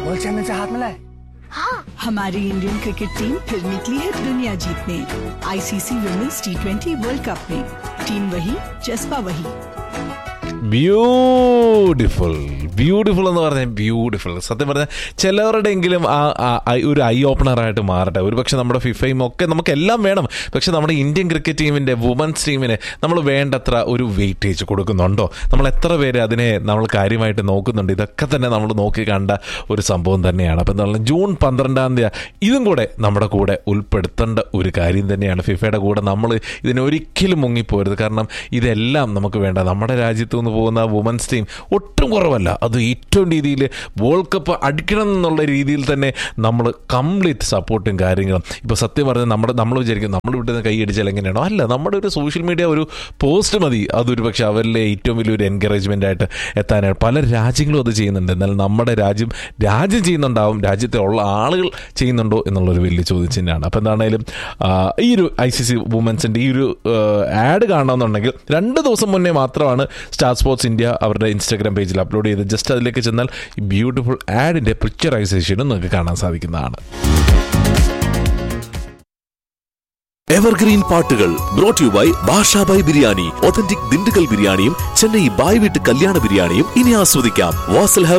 world champion से हाथ मिलाए हमारी इंडियन क्रिकेट टीम फिर निकली है दुनिया जीतने ICC women's T twenty world cup में टीम वही जज्बा वही ബ്യൂട്ടിഫുൾ ബ്യൂട്ടിഫുൾ എന്ന് പറഞ്ഞാൽ ബ്യൂട്ടിഫുൾ സത്യം പറഞ്ഞാൽ ചിലവരുടെയെങ്കിലും ആ ആ- ആ ഒരു ഐ ഓപ്പണറായിട്ട് മാറട്ടെ ഒരുപക്ഷെ നമ്മുടെ ഫിഫയും ഒക്കെ നമുക്ക് എല്ലാം വേണം പക്ഷെ നമ്മുടെ ഇന്ത്യൻ ക്രിക്കറ്റ് ടീമിൻ്റെ വുമൻസ് ടീമിന് നമ്മൾ വേണ്ടത്ര ഒരു വെയിറ്റേജ് കൊടുക്കുന്നുണ്ടോ നമ്മൾ എത്ര പേര് അതിനെ നമ്മൾ കാര്യമായിട്ട് നോക്കുന്നുണ്ട് ഇതൊക്കെ തന്നെ നമ്മൾ നോക്കി കണ്ട ഒരു സംഭവം തന്നെയാണ് അപ്പം എന്താ പറയുക ജൂൺ പന്ത്രണ്ടാം തീയതി ഇതും കൂടെ നമ്മുടെ കൂടെ ഉൾപ്പെടുത്തേണ്ട ഒരു കാര്യം തന്നെയാണ് ഫിഫയുടെ കൂടെ നമ്മൾ ഇതിനൊരിക്കലും മുങ്ങിപ്പോരുത് കാരണം ഇതെല്ലാം നമുക്ക് വേണ്ട നമ്മുടെ രാജ്യത്തു നിന്ന് പോകുന്ന വുമൻസ് ടീം ഒട്ടും കുറവല്ല അത് ഏറ്റവും രീതിയിൽ വേൾഡ് കപ്പ് അടിക്കണം എന്നുള്ള രീതിയിൽ തന്നെ നമ്മൾ കംപ്ലീറ്റ് സപ്പോർട്ടും കാര്യങ്ങളും ഇപ്പോൾ സത്യം പറഞ്ഞാൽ നമ്മുടെ നമ്മൾ വിചാരിക്കും നമ്മൾ വിട്ടുന്ന കൈ അടിച്ചാൽ എങ്ങനെയാണോ അല്ല നമ്മുടെ ഒരു സോഷ്യൽ മീഡിയ ഒരു പോസ്റ്റ് മതി അതൊരു പക്ഷേ അവരിലെ ഏറ്റവും വലിയൊരു എൻകറേജ്മെൻ്റ് ആയിട്ട് എത്താനാണ് പല രാജ്യങ്ങളും അത് ചെയ്യുന്നുണ്ട് എന്നാൽ നമ്മുടെ രാജ്യം രാജ്യം ചെയ്യുന്നുണ്ടാവും രാജ്യത്തെ ഉള്ള ആളുകൾ ചെയ്യുന്നുണ്ടോ എന്നുള്ളൊരു വലിയ ചോദ്യചിഹ്നമാണ് അപ്പോൾ എന്താണേലും ആ, ഈ ഒരു ഐ സി സി വുമൻസിൻ്റെ ഈ ഒരു ആഡ് കാണണമെന്നുണ്ടെങ്കിൽ രണ്ട് ദിവസം മുന്നേ മാത്രമാണ് സ്റ്റാർ സ്പോർട്സ് ഇന്ത്യ അവരുടെ ഇൻസ്റ്റാഗ്രാം പേജിൽ അപ്ലോഡ് ചെയ്ത് ജസ്റ്റ് അതിലേക്ക് ചെന്നാൽ ഈ ബ്യൂട്ടിഫുൾ ആഡിൻ്റെ പിക്ചറൈസേഷനും നിങ്ങൾക്ക് കാണാൻ സാധിക്കുന്നതാണ് എവർഗ്രീൻ പാട്ടുകൾ brought you by Bashabhai biryani authentic Dindigul ബിരിയാണിയും ചെന്നൈ ബായ് വീട്ട് കല്യാണ ബിരിയാണിയും ഇനി ആസ്വദിക്കാം വാസൽ